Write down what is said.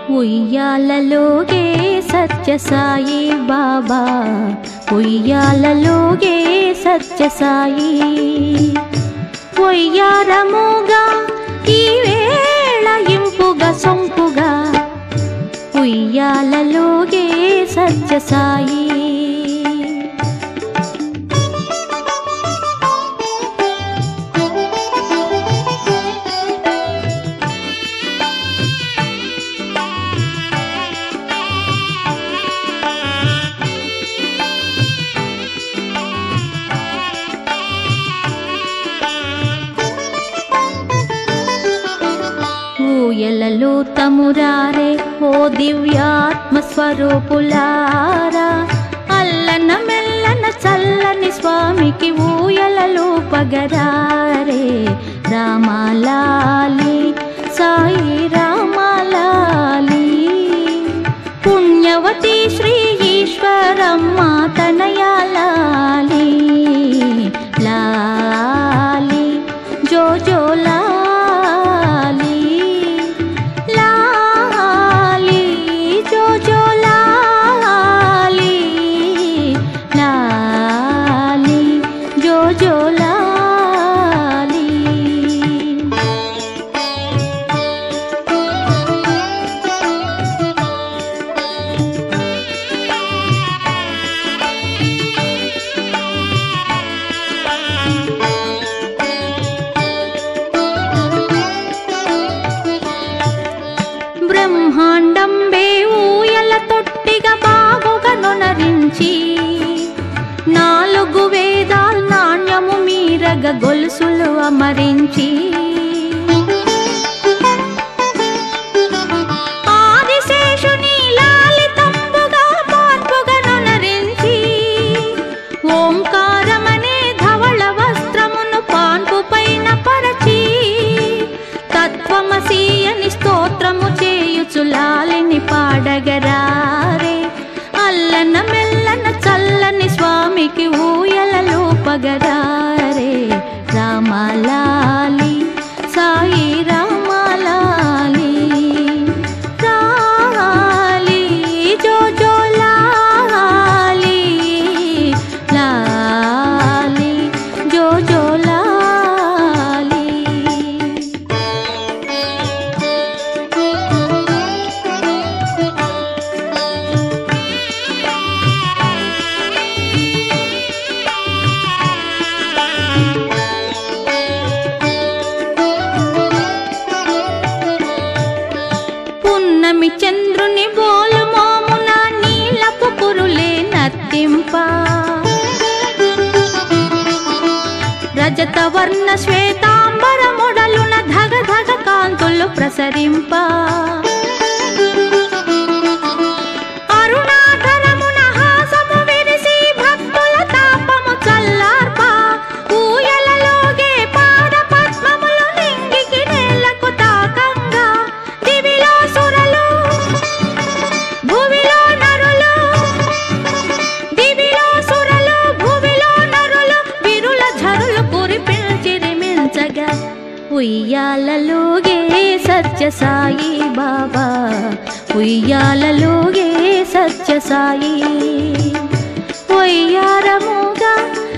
ఉయ్యాలలోగే సత్యసాయి బాబా ఉయ్యాలలోగే సత్యసాయి ఉయ్యారముగా ఈ వేళ ఇంపుగా సొంపుగా ఉయ్యాలలోగే సత్యసాయి ఊయలలో తమురారే ఓ దివ్యాత్మ స్వరూపులారా అల్లన మెల్లన చల్లని స్వామికి ఊయలలో పగరారే రామాలాలి సాయి రామాలాలి పుణ్యవతి శ్రీ ఈశ్వరమ్మ తనయాలాలి లాలి జో జో లాలి లాలి జో జో లాలి లాలి జో జో లాలి బ్రహ్మాండం బే ఊయల తొట్టిగా బాగుగా నొనరించి నాలుగు వేదాల్ నాణ్యము మీరగ గొలుసులు అమరించి ఆదిశేషుని లాలితంబుగా పాన్పుగా నొనరించి ఓంకారమనే ధవళ వస్త్రమును పాన్పు పైన పరచి తత్వమసి అని స్తోత్రము చేయుచు లాలిని పాడగరారే అల్లన మెల్లన చల్లని స్వామికి ఊయలలో పగరారే రామలాలి సాయి రామలాలి లాలి జో జో లాలి లాలి జో జో లాలి పున్నమి చంద్రుని బోలు మోమున నీలపు కురులే నర్తింప రజత వర్ణ శ్వేతాంబర మొడలున ధగ ధగ కాంతులు ప్రసరింప అరుణాధరమున హాసము విరిసి భక్తుల తాపము చల్లార్ప ఊయలలోగే పాద పద్మములు నింగికి నేలకు తాకంగా దివిలో సురలు భువిలో నరులు దివిలో సురలు భువిలో నరులు విరుల ఝరులు కురిపిల్చిరిమించగా ఉయ్యాలలోగే సత్యసాయి బాబా ఉయ్యాలలోగే సత్యసాయి ఒయ్యారముగా